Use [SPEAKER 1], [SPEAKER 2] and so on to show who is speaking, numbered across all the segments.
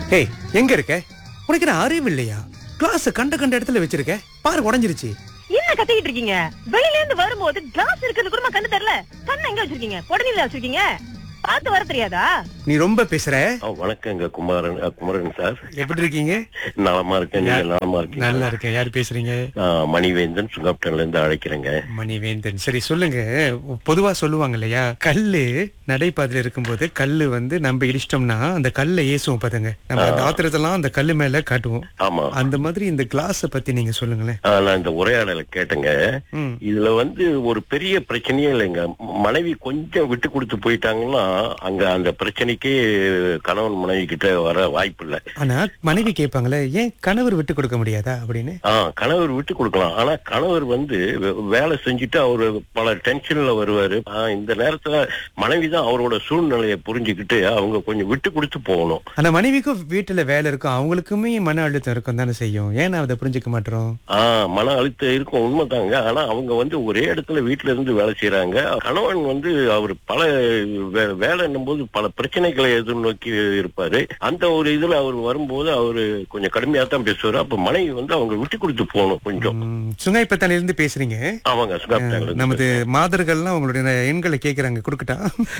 [SPEAKER 1] ஏய் எங்க இருக்க உனக்கு என்ன அறிவு இல்லையா கிளாஸ் கண்ட கண்ட இடத்துல வச்சிருக்க பாரு உடைஞ்சிருச்சு
[SPEAKER 2] என்ன கத்திக்கிட்டு இருக்கீங்க வெளியில இருந்து வரும்போது கிளாஸ் இருக்கிறது கூட கண்ணு தெரியல கண்ணை எங்க வச்சிருக்கீங்க உடனே வச்சிருக்கீங்க பார்த்து வர தெரியாதா
[SPEAKER 1] நீ ரொம்ப பேசுற
[SPEAKER 3] ஆ, வணக்கங்க குமாரன் அ, குமரன் சார்
[SPEAKER 1] எப்படி இருக்கீங்க
[SPEAKER 3] நலமா இருக்கேன் நீங்க நலமா இருக்கீங்க
[SPEAKER 1] நல்லா இருக்கேன் யார் பேசுறீங்க
[SPEAKER 3] நான் மணிவேந்தன் சுங்காப்டன்ல இருந்து அழைக்கிறேங்க
[SPEAKER 1] மணிவேந்தன் சரி சொல்லுங்க பொதுவா சொல்லுவாங்க இல்லையா கல்லு நடைபாதையில இருக்கும்போது கல்லு வந்து நம்ம இடிச்சிட்டோம்னா அந்த கல்லை ஏசுவோம் பாத்துங்க நம்ம அந்த ஆத்திரத்தெல்லாம் அந்த கல்லு மேல காட்டுவோம்
[SPEAKER 3] ஆமா
[SPEAKER 1] அந்த மாதிரி இந்த கிளாஸ பத்தி நீங்க சொல்லுங்களேன்
[SPEAKER 3] ஆ, நான் இந்த உரையாடலை கேட்டேங்க
[SPEAKER 1] ம்.
[SPEAKER 3] இதுல வந்து ஒரு பெரிய பிரச்சனையே இல்லைங்க மனைவி கொஞ்சம் விட்டு கொடுத்து போயிட்டாங்கன்னா அங்க அந்த பிரச்சனைக்கே கணவன் மனைவி கிட்ட வர வாய்ப்பு இல்லை
[SPEAKER 1] ஆனா மனைவி கேட்பாங்களே ஏன் கணவர் விட்டு கொடுக்க முடியாதா அப்படின்னு
[SPEAKER 3] ஆ கணவர் விட்டு கொடுக்கலாம் ஆனா கணவர் வந்து வே- வேலை செஞ்சுட்டு அவரு பல டென்ஷன்ல வருவாரு ஆ, இந்த நேரத்துல மனைவி தான் அவரோட சூழ்நிலையை புரிஞ்சுக்கிட்டு அவங்க கொஞ்சம் விட்டு கொடுத்து போகணும்
[SPEAKER 1] ஆனா மனைவிக்கும் வீட்டுல வேலை இருக்கும் அவங்களுக்குமே மன அழுத்தம் இருக்கும் தானே செய்யும் ஏன் அதை புரிஞ்சுக்க மாட்டோம்
[SPEAKER 3] ஆஹ் மன அழுத்தம் இருக்கும் உண்மைதாங்க ஆனா அவங்க வந்து ஒரே இடத்துல வீட்டுல இருந்து வேலை செய்யறாங்க கணவன் வந்து அவர் பல வே- வேலைன்னும் போது பல பிரச்சனைகளை எதிர்நோக்கி இருப்பாரு அந்த ஒரு இதுல அவர் வரும்போது அவரு கொஞ்சம் கடுமையா தான் பேசுவாரு அப்ப மனைவி வந்து அவங்க விட்டு கொடுத்து போகணும் கொஞ்சம்
[SPEAKER 1] ம், சுங்காய்பத்தானில இருந்து பேசுறீங்க
[SPEAKER 3] ஆமாங்க சுகாப்தாங்க
[SPEAKER 1] நமது மாதர்கள்லாம் உங்களுடைய எண்களை கேக்குறாங்க கொடுக்கட்டா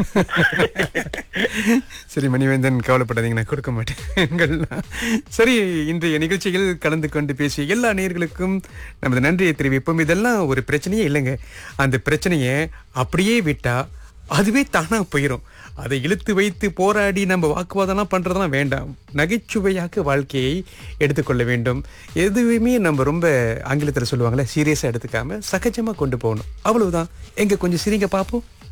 [SPEAKER 1] சரி மணிவேந்தன் கவலைப்படாதீங்க நான் கொடுக்க மாட்டேன் எண்கள்லாம் சரி இன்றைய நிகழ்ச்சியில் கலந்து கொண்டு பேசிய எல்லா நேயர்களுக்கும் நமது நன்றியை தெரிவிப்போம் இதெல்லாம் ஒரு பிரச்சனையே இல்லைங்க அந்த பிரச்சனையை அப்படியே விட்டா அதுவே தானா போயிடும் அதை இழுத்து வைத்து போராடி நம்ம வாக்குவாதம்லாம் பண்றதெல்லாம் வேண்டாம் நகைச்சுவையாக வாழ்க்கையை எடுத்துக்கொள்ள வேண்டும் எதுவுமே நம்ம ரொம்ப ஆங்கிலத்தில் சொல்லுவாங்கல்ல சீரியஸாக எடுத்துக்காம சகஜமா கொண்டு போகணும் அவ்வளவுதான் எங்க கொஞ்சம் சிரிங்க பார்ப்போம்